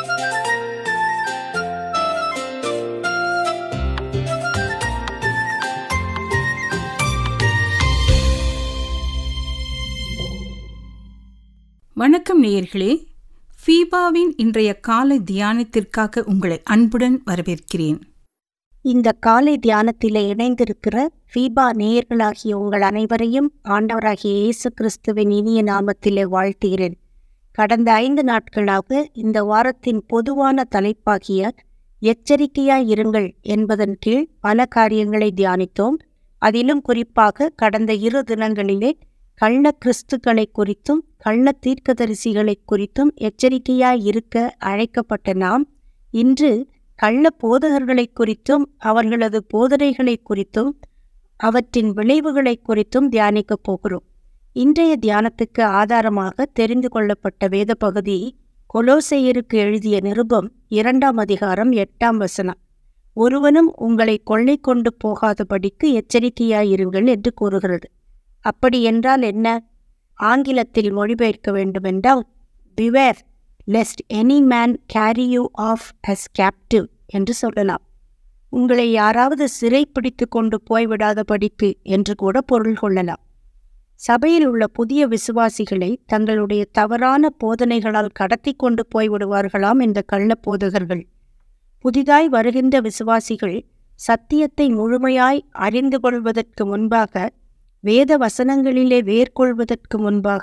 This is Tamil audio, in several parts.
வணக்கம் நேயர்களே ஃபீபாவின் இன்றைய காலை தியானத்திற்காக உங்களை அன்புடன் வரவேற்கிறேன் இந்த காலை தியானத்திலே இணைந்திருக்கிற ஃபீபா நேயர்களாகிய உங்கள் அனைவரையும் ஆண்டவராகிய இயேசு கிறிஸ்துவின் இனிய நாமத்திலே வாழ்த்துகிறேன் கடந்த ஐந்து நாட்களாக இந்த வாரத்தின் பொதுவான தலைப்பாகிய எச்சரிக்கையாய் இருங்கள் என்பதன் கீழ் பல காரியங்களை தியானித்தோம் அதிலும் குறிப்பாக கடந்த இரு தினங்களிலே கள்ள கிறிஸ்துக்களை குறித்தும் கள்ள தீர்க்கதரிசிகளை குறித்தும் எச்சரிக்கையாய் இருக்க அழைக்கப்பட்ட நாம் இன்று கள்ள போதகர்களை குறித்தும் அவர்களது போதனைகளை குறித்தும் அவற்றின் விளைவுகளை குறித்தும் தியானிக்கப் போகிறோம் இன்றைய தியானத்துக்கு ஆதாரமாக தெரிந்து கொள்ளப்பட்ட வேத பகுதி கொலோசையருக்கு எழுதிய நிருபம் இரண்டாம் அதிகாரம் எட்டாம் வசனம் ஒருவனும் உங்களை கொள்ளை கொண்டு போகாதபடிக்கு எச்சரிக்கையாயிருங்கள் என்று கூறுகிறது அப்படி என்றால் என்ன ஆங்கிலத்தில் மொழிபெயர்க்க வேண்டுமென்றால் beware lest any man carry you off as captive என்று சொல்லலாம் உங்களை யாராவது சிறை பிடித்து கொண்டு போய்விடாதபடிக்கு என்று கூட பொருள் கொள்ளலாம் சபையில் உள்ள புதிய விசுவாசிகளை தங்களுடைய தவறான போதனைகளால் கடத்தி கொண்டு போய்விடுவார்களாம் இந்த கள்ள போதகர்கள் புதிதாய் வருகின்ற விசுவாசிகள் சத்தியத்தை முழுமையாய் அறிந்து கொள்வதற்கு முன்பாக வேத வசனங்களிலே வேர்கொள்வதற்கு முன்பாக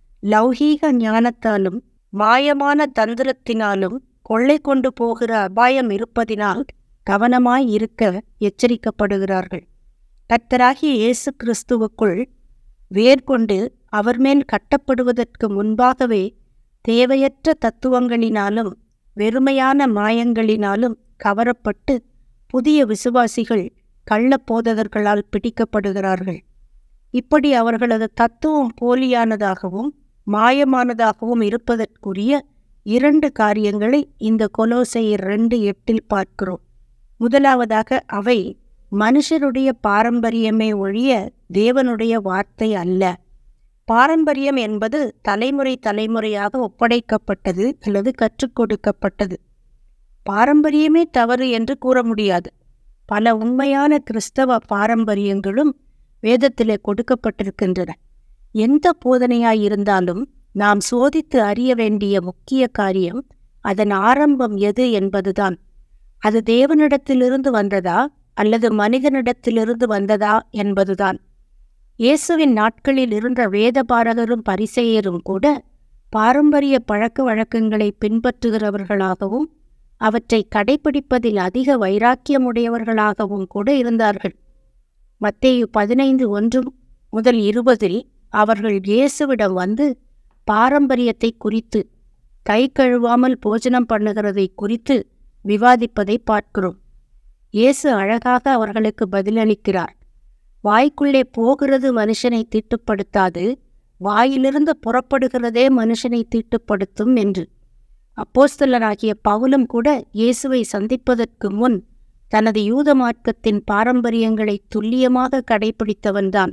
லௌகீக ஞானத்தாலும் மாயமான தந்திரத்தினாலும் கொள்ளை கொண்டு போகிற அபாயம் இருப்பதினால் கவனமாய் இருக்க எச்சரிக்கப்படுகிறார்கள் கர்த்தராகிய இயேசு கிறிஸ்துவுக்குள் வேர்கொண்டு அவர் மேல் கட்டப்படுவதற்கு முன்பாகவே தேவையற்ற தத்துவங்களினாலும் வெறுமையான மாயங்களினாலும் கவரப்பட்டு புதிய விசுவாசிகள் கள்ள போதகர்களால் பிடிக்கப்படுகிறார்கள் இப்படி அவர்களது தத்துவம் போலியானதாகவும் மாயமானதாகவும் இருப்பதற்குரிய இரண்டு காரியங்களை இந்த கொலோசையர் ரெண்டு எட்டில் பார்க்கிறோம் முதலாவதாக அவை மனுஷருடைய பாரம்பரியமே ஒழிய தேவனுடைய வார்த்தை அல்ல பாரம்பரியம் என்பது தலைமுறை தலைமுறையாக ஒப்படைக்கப்பட்டது அல்லது கற்றுக் கொடுக்கப்பட்டது பாரம்பரியமே தவறு என்று கூற முடியாது பல உண்மையான கிறிஸ்தவ பாரம்பரியங்களும் வேதத்திலே கொடுக்கப்பட்டிருக்கின்றன எந்த போதனையாயிருந்தாலும் நாம் சோதித்து அறிய வேண்டிய முக்கிய காரியம் அதன் ஆரம்பம் எது என்பதுதான் அது தேவனிடத்திலிருந்து வந்ததா அல்லது மனிதனிடத்திலிருந்து வந்ததா என்பதுதான் இயேசுவின் நாட்களில் இருந்த வேதபாரகரும் பரிசெயரும் கூட பாரம்பரிய பழக்க வழக்கங்களை பின்பற்றுகிறவர்களாகவும் அவற்றை கடைபிடிப்பதில் அதிக வைராக்கியமுடையவர்களாகவும் கூட இருந்தார்கள் மத்தேயு பதினைந்து ஒன்று முதல் இருபதில் அவர்கள் இயேசுவிடம் வந்து பாரம்பரியத்தை குறித்து கை கழுவாமல் போஜனம் பண்ணுகிறதை குறித்து விவாதிப்பதை பார்க்கிறோம் இயேசு அழகாக அவர்களுக்கு பதிலளிக்கிறார் வாய்க்குள்ளே போகிறது மனுஷனை தீட்டுப்படுத்தாது வாயிலிருந்து புறப்படுகிறதே மனுஷனை தீட்டுப்படுத்தும் என்று அப்போஸ்தலராகிய பவுலும் கூட இயேசுவை சந்திப்பதற்கு முன் தனது யூத மார்க்கத்தின் பாரம்பரியங்களை துல்லியமாக கடைபிடித்தவன்தான்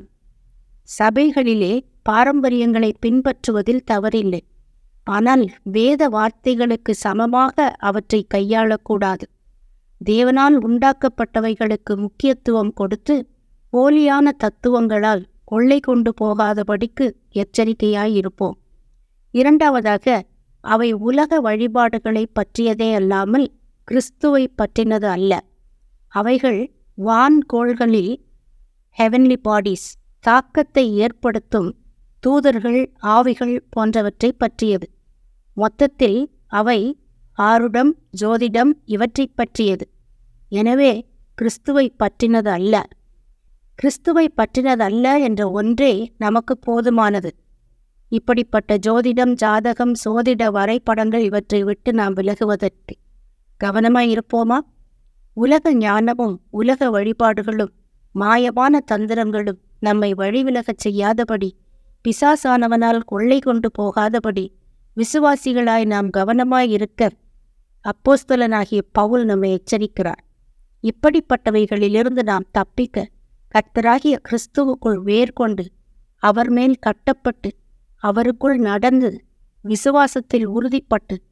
சபைகளிலே பாரம்பரியங்களை பின்பற்றுவதில் தவறில்லை ஆனால் வேத வார்த்தைகளுக்கு சமமாக அவற்றை கையாளக்கூடாது தேவனால் உண்டாக்கப்பட்டவைகளுக்கு முக்கியத்துவம் கொடுத்து போலியான தத்துவங்களால் கொள்ளை கொண்டு போகாதபடிக்கு எச்சரிக்கையாயிருப்போம் இரண்டாவதாக அவை உலக வழிபாடுகளை பற்றியதே அல்லாமல் கிறிஸ்துவை பற்றினது அல்ல அவைகள் வான்கோள்களில் ஹெவன்லி பாடிஸ் தாக்கத்தை ஏற்படுத்தும் தூதர்கள் ஆவிகள் போன்றவற்றை பற்றியது மொத்தத்தில் அவை ஆருடம் ஜோதிடம் இவற்றை பற்றியது எனவே கிறிஸ்துவை பற்றினது அல்ல கிறிஸ்துவை பற்றினதல்ல என்ற ஒன்றே நமக்கு போதுமானது இப்படிப்பட்ட ஜோதிடம் ஜாதகம் சோதிட வரைபடங்கள் இவற்றை விட்டு நாம் விலகுவதற்கு கவனமாய் இருப்போமா உலக ஞானமும் உலக வழிபாடுகளும் மாயமான தந்திரங்களும் நம்மை வழிவிலகச் செய்யாதபடி பிசாசானவனால் கொள்ளை கொண்டு போகாதபடி விசுவாசிகளாய் நாம் கவனமாய் இருக்க அப்போஸ்தலனாகிய பவுல் நம்மை எச்சரிக்கிறார் இப்படிப்பட்டவைகளிலிருந்து நாம் தப்பிக்க கர்த்தராகிய கிறிஸ்துவுக்குள் வேர்கொண்டு அவர் மேல் கட்டப்பட்டு அவருக்குள் நடந்து விசுவாசத்தில் உறுதிப்பட்டு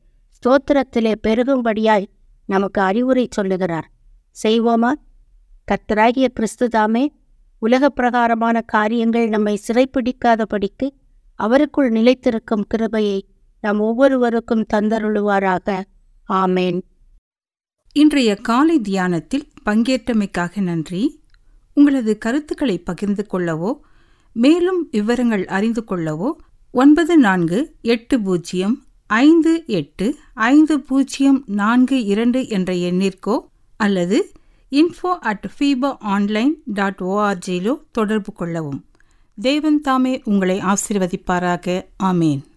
ஸ்தோத்திரத்திலே பெருகும்படியாய் நமக்கு அறிவுரை சொல்லுகிறார் செய்வோமா கர்த்தராகிய கிறிஸ்து தாமே உலக பிரகாரமான காரியங்கள் நம்மை சிறைப்பிடிக்காதபடிக்கு அவருக்குள் நிலைத்திருக்கும் கிருபையை நம் ஒவ்வொருவருக்கும் தந்தருளுவாராக ஆமேன் இன்றைய காலை தியானத்தில் பங்கேற்றமைக்காக நன்றி உங்களது கருத்துக்களை பகிர்ந்து கொள்ளவோ மேலும் விவரங்கள் அறிந்து கொள்ளவோ ஒன்பது நான்கு எட்டு பூஜ்ஜியம் ஐந்து எட்டு ஐந்து பூஜ்ஜியம் நான்கு இரண்டு என்ற எண்ணிற்கோ அல்லது info at FEBA online dot ஓஆர்ஜியிலோ தொடர்பு கொள்ளவும் தேவன் தாமே உங்களை ஆசீர்வதிப்பாராக ஆமேன்